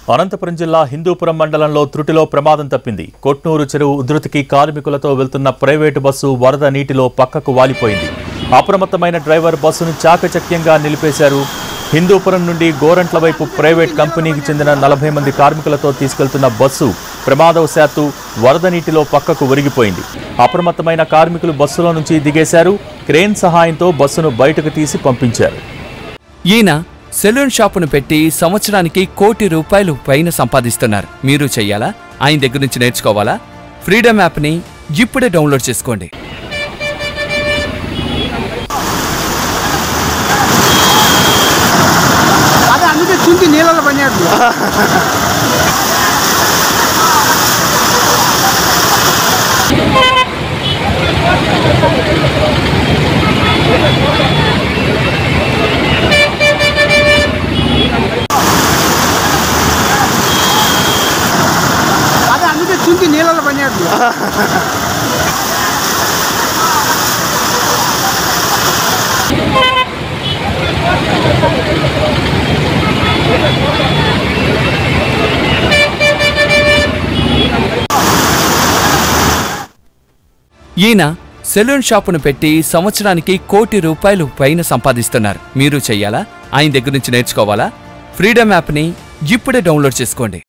అనంతపురం జిల్లా హిందూపురం మండలంలో త్రుటిలో ప్రమాదం తప్పింది కొట్నూరు చెరువు ఉధృతికి కార్మికులతో వెళ్తున్న ప్రైవేటు బస్సు వరద నీటిలో పక్కకు వాలిపోయింది అప్రమత్తమైన డ్రైవర్ బస్సును చాకచక్యంగా నిలిపేశారు హిందూపురం నుండి గోరంట్ల వైపు ప్రైవేట్ కంపెనీకి చెందిన నలభై మంది కార్మికులతో తీసుకెళ్తున్న బస్సు ప్రమాదవశాత్తు వరద నీటిలో పక్కకు ఒరిగిపోయింది అప్రమత్తమైన కార్మికులు బస్సులో నుంచి దిగేశారు క్రేన్ సహాయంతో బస్సును బయటకు తీసి పంపించారు ఈయన సెలూన్ షాపును పెట్టి సంవత్సరానికి కోటి రూపాయలు పైన సంపాదిస్తున్నారు మీరు చెయ్యాలా ఆయన దగ్గర నుంచి నేర్చుకోవాలా ఫ్రీడమ్ యాప్ని ఇప్పుడే డౌన్లోడ్ చేసుకోండి అదే అందుకే చుంకి నీళ్ళలో పనిచేస్తుంది అదే అందుకే చుంకి నీళ్ళలో పనిచేస్తుంది ఈయన సెలూన్ షాపును పెట్టి సంవత్సరానికి కోటి రూపాయలు పైన సంపాదిస్తున్నారు మీరు చెయ్యాలా ఆయన దగ్గర నుంచి నేర్చుకోవాలా ఫ్రీడమ్ యాప్ని ఇప్పుడే డౌన్లోడ్ చేసుకోండి